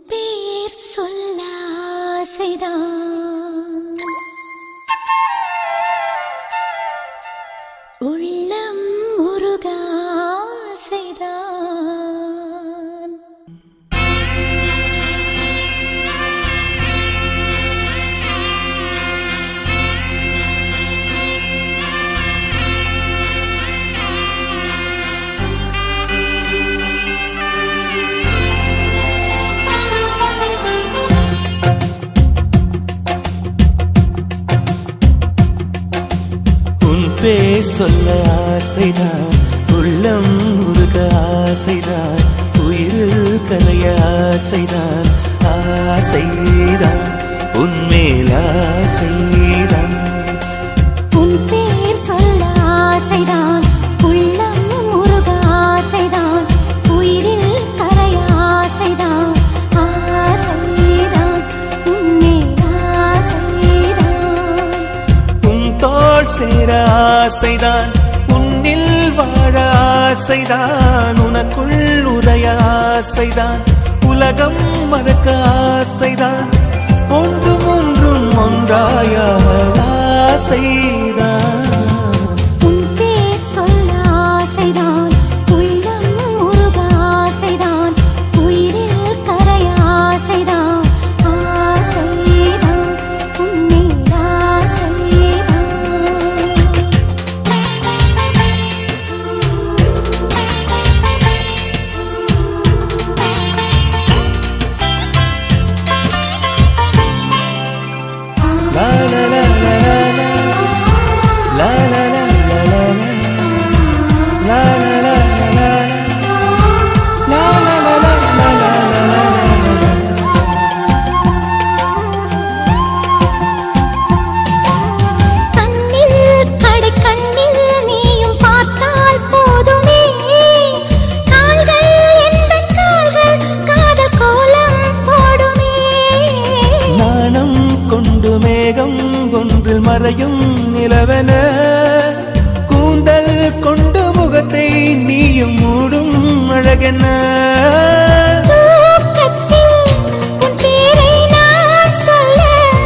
பேர் சொல்ல ஆசைதான் உள்ளம் உருக ஆசைதான் உன் பேர் சொல்ல ஆசைதான் உள்ளம் உருக ஆசைதான் உயிரில் கலைய ஆசைதான் ஆசைதான் உன்மேல் ஆசைதான் உன் பேர் சொல்ல ஆசைதான் உள்ளம் உருக ஆசைதான் உயிரில் கரைய ஆசைதான் ஆசைதான் உன்மேல் ஆசைதான் உன் தோள் சேர ஆசைதான் உன்னில் வாழ ஆசைதான் உனக்குள் உரைய ஆசைதான் உலகம் மறக்க ஆசைதான் ஒன்றும் ஒன்றும் ஒன்றாய ஆசைதான் உன் பேர் சொல்ல ஆசைதான் உள்ளம் உருக ஆசைதான் உயிரில் கரைய ஆசைதான் ஆசைதான் உன்மேல் ஆசைதான் La la la la la la La la la la la la La la la la la la La la la la la la la கண்ணில் கடை கண்ணில் நீயும் பார்த்தால் போதுமே கால்கள் எந்தன் கால்கள் காதல் கோலம் போடுமே நாணம் கொண்டு மேகம் ஒன்றில் மறையும் நிலவென கூந்தல் கொண்டு முகத்தை நீயும் மூடும் அழகென தூக்கத்தில் உன் பேரை நான் சொல்ல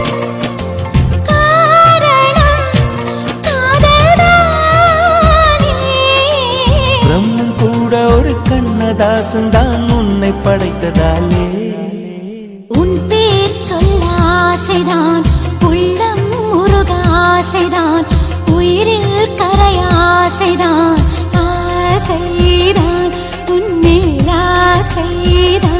காரணம் காதல்தானே பிரம்மன் கூட ஒரு கண்ணதாசன் தான் உன்னை படைத்ததாலே உன் பேர் சொல்ல ஆசைதான் உள்ளம் உருக ஆசைதான் உயிரில் கரைய ஆசைதான் ஆசைதான் உன்மேல் ஆசைதான்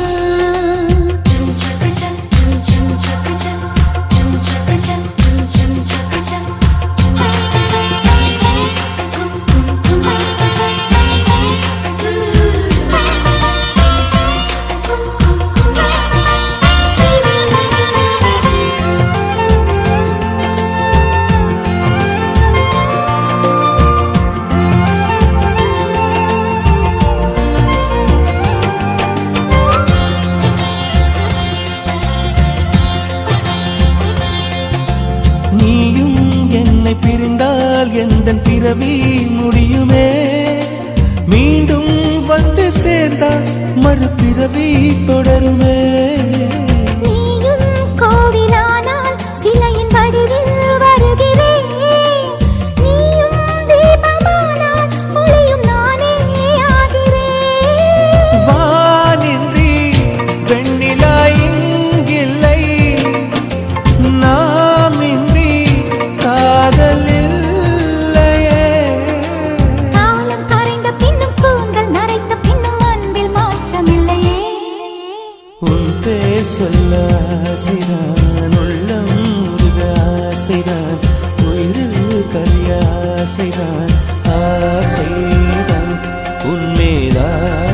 நீயும் என்னை பிரிந்தால் எந்த பிறவி முடியுமே மீண்டும் வந்து சேர்ந்தால் மறுபிறவி தொடருமே நீயும் கோவிலானால் சிலையின் வடிவில் வருகிறேன் நீயும் தீபமானால் ஒளியும் நானே ஆகிறேன் வானின்றி வெண்ணிலா இங்கில்லை நாமின்றி காதல் இல்லையே காலம் கரைந்த பின்னும் கூந்தல் நரைத்த பின்னும் அன்பில் மாற்றமில்லையே உன் பேர் சொல்ல ஆசைதான் உள்ளம் உருக ஆசைதான் உயிரில் கரிய ஆசைதான் ஆசைதான் உன்மேல்